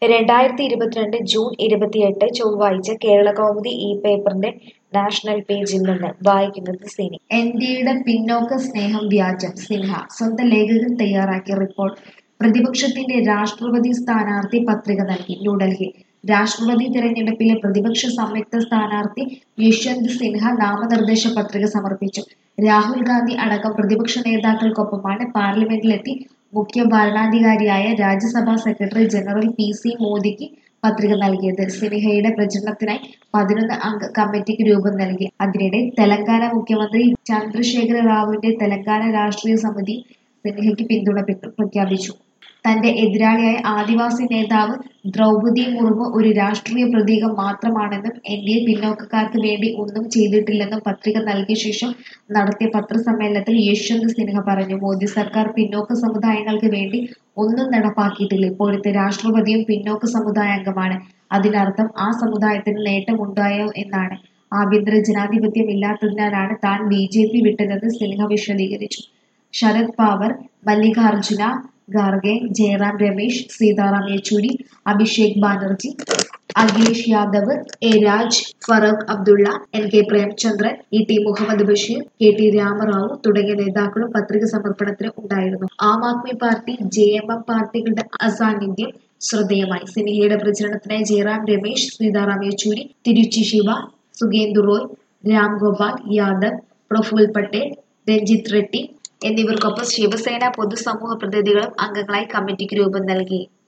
രണ്ടായിരത്തി ഇരുപത്തിരണ്ട് ജൂൺ ഇരുപത്തിയെട്ട് ചൊവ്വാഴ്ച കേരളകൗമുദി ഈ പേപ്പറിന്റെ നാഷണൽ പേജിൽ നിന്ന് വായിക്കുന്നത് സിനി ഇന്ത്യയുടെ പിന്നോക്ക സ്നേഹം വ്യാജം സിൻഹ സ്വന്തം ലേഖകൻ തയ്യാറാക്കിയ റിപ്പോർട്ട് പ്രതിപക്ഷത്തിന്റെ രാഷ്ട്രപതി സ്ഥാനാർത്ഥി പത്രിക നൽകി ന്യൂഡൽഹി രാഷ്ട്രപതി തെരഞ്ഞെടുപ്പിലെ പ്രതിപക്ഷ സംയുക്ത സ്ഥാനാർത്ഥി യശ്വന്ത് സിൻഹ നാമനിർദ്ദേശ പത്രിക സമർപ്പിച്ചു രാഹുൽ ഗാന്ധി അടക്കം പ്രതിപക്ഷ നേതാക്കൾക്കൊപ്പമാണ് പാർലമെന്റിലെത്തി മുഖ്യ ഭരണാധികാരിയായ രാജ്യസഭാ സെക്രട്ടറി ജനറൽ പി സി മോദിക്ക് പത്രിക നൽകിയത് സിൻഹയുടെ പ്രചരണത്തിനായി പതിനൊന്ന് അംഗ കമ്മിറ്റിക്ക് രൂപം നൽകി അതിനിടെ തെലങ്കാന മുഖ്യമന്ത്രി ചന്ദ്രശേഖര റാവുവിന്റെ തെലങ്കാന രാഷ്ട്രീയ സമിതി സിൻഹയ്ക്ക് പിന്തുണ പ്ര- പ്രഖ്യാപിച്ചു തന്റെ എതിരാളിയായ ആദിവാസി നേതാവ് ദ്രൗപദി മുർമു ഒരു രാഷ്ട്രീയ പ്രതീകം മാത്രമാണെന്നും ഇന്ത്യയിൽ പിന്നോക്കക്കാർക്ക് വേണ്ടി ഒന്നും ചെയ്തിട്ടില്ലെന്നും പത്രിക നൽകിയ ശേഷം നടത്തിയ പത്രസമ്മേളനത്തിൽ യശ്വന്ത് സിൻഹ പറഞ്ഞു മോദി സർക്കാർ പിന്നോക്ക സമുദായങ്ങൾക്ക് വേണ്ടി ഒന്നും നടപ്പാക്കിയിട്ടില്ല ഇപ്പോഴത്തെ രാഷ്ട്രപതിയും പിന്നോക്ക സമുദായ അംഗമാണ് അതിനർത്ഥം ആ സമുദായത്തിന് നേട്ടമുണ്ടായോ എന്നാണ് ആഭ്യന്തര ജനാധിപത്യം ഇല്ലാത്തതിനാലാണ് താൻ ബി ജെ പി വിട്ടതെന്ന് സിൻഹ വിശദീകരിച്ചു Sharad Pawar Mallikarjuna Kharge Jairam Ramesh Sitaram Yechury Abhishek Banerjee Akhilesh Yadav A Raja Farooq Abdullah N K Premachandran E T Muhammad Basheer K T Rama Rao തുടങ്ങിയ നേതാക്കളും പത്രിക സമർപ്പണത്തിന് ഉണ്ടായിരുന്നു Aam Aadmi party J M M പാർട്ടികളുടെ അസാന്നിധ്യം ശ്രദ്ധേയമായി സിൻഹയുടെ പ്രചരണത്തിനായി ജയറാം രമേശ് സീതാറാം യെച്ചൂരി തിരുച്ചി ശിവ സുഗേന്ദു റോയ് രാം ഗോപാൽ യാദവ് പ്രഫുൽ പട്ടേൽ രഞ്ജിത്ത് റെഡ്ഡി എന്നിവർക്കൊപ്പം ശിവസേന പൊതുസമൂഹ പ്രതിനിധികളും അംഗങ്ങളായി കമ്മിറ്റിക്ക് രൂപം നൽകി